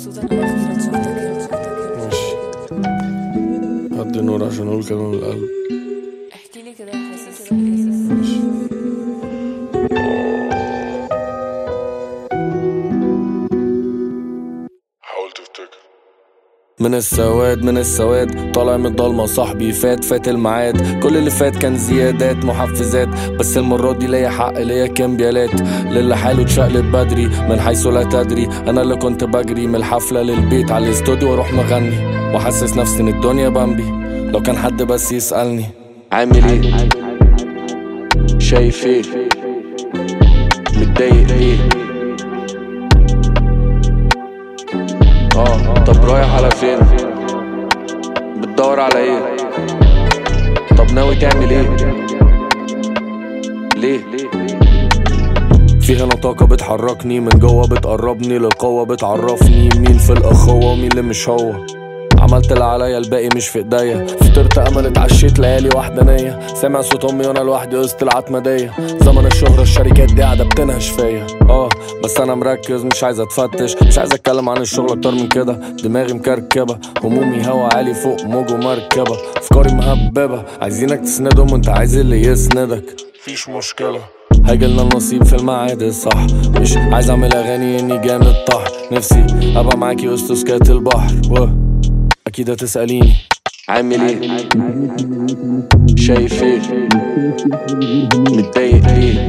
مبسوطة إن أنا أخيرا شفتك ماشي هدي نور عشان اقول كلام من القلب احكي لي كده حاسس إحساس حاول تفتكر من السواد من السواد طالع من الضلمة صاحبي فات فات الميعاد كل اللي فات كان زيادات محفزات بس المرة دي ليا حق ليا كمبيالات للي حاله اتشقلب بدري من حيث لا تدري انا اللي كنت بجري من الحفلة للبيت على الاستوديو واروح مغني وحاسس نفسي ان الدنيا بامبي لو كان حد بس يسألني عامل ايه شايف ايه متضايق ليه اه طب رايح على فين بتدور على ايه طب ناوي تعمل ايه ليه في هنا طاقة بتحركني من جوه بتقربني للقوة بتعرفني مين في الأخوة ومين اللي مش هو عملت اللي عليا الباقي مش في ايديا فطرت امل اتعشيت ليالي وحدانية سامع صوت امي وانا لوحدي وسط العتمدية زمن الشهرة الشركات دي قاعدة بتنهش فيا اه بس انا مركز مش عايز اتفتش مش عايز اتكلم عن الشغل اكتر من كده دماغي مكركبة همومي هوا عالي فوق موج ومركبة افكاري مهببة عايزينك تسندهم وانت عايز اللي يسندك مفيش مشكلة هيجيلنا النصيب في الميعاد الصح مش عايز اعمل اغاني اني جامد طح نفسي ابقى معاكي وسط سكات البحر و اكيد هتسأليني عامل ايه شايف ايه متضايق ليه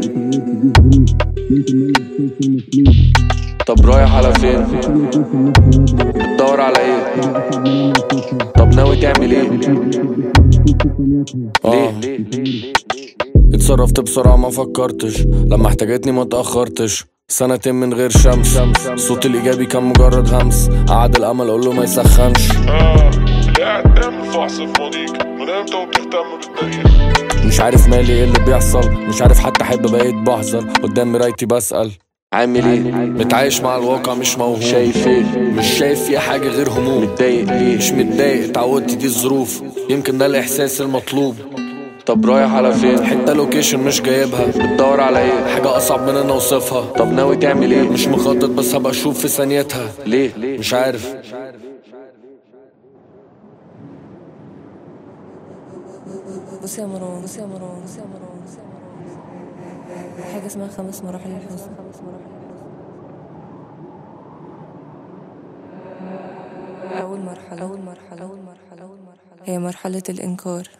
طب رايح على فين بتدور على ايه طب ناوي تعمل ايه ليه اتصرفت بسرعة ما فكرتش لما احتاجتني ما تأخرتش سنتين من غير شمس الصوت الإيجابي كان مجرد همس قعد الأمل أقول له ما يسخنش آه اللي قاعد تعمل فحص في ماضيك من امتى وبتهتم بالتاريخ مش عارف مالي ايه اللي بيحصل مش عارف حتى احب بقيت بحذر قدام مرايتي بسأل عامل ايه متعايش مع الواقع مش موهوم شايف ايه مش شايف فيه حاجة غير هموم متضايق ليه مش متضايق اتعودت دي الظروف يمكن ده الاحساس المطلوب طب رايح على فين حتة لوكيشن مش جايبها بتدور على ايه حاجة اصعب من ان اوصفها طب ناوي تعمل ايه مش مخطط بس هبقى اشوف في ثانيتها ليه مش عارف بص يا مروان بص يا مروان بص يا مروان بص يا مروان حاجة اسمها خمس مراحل الحزن خمس مراحل الحزن أول مرحلة أول مرحلة أول مرحلة أول مرحلة هي مرحلة الإنكار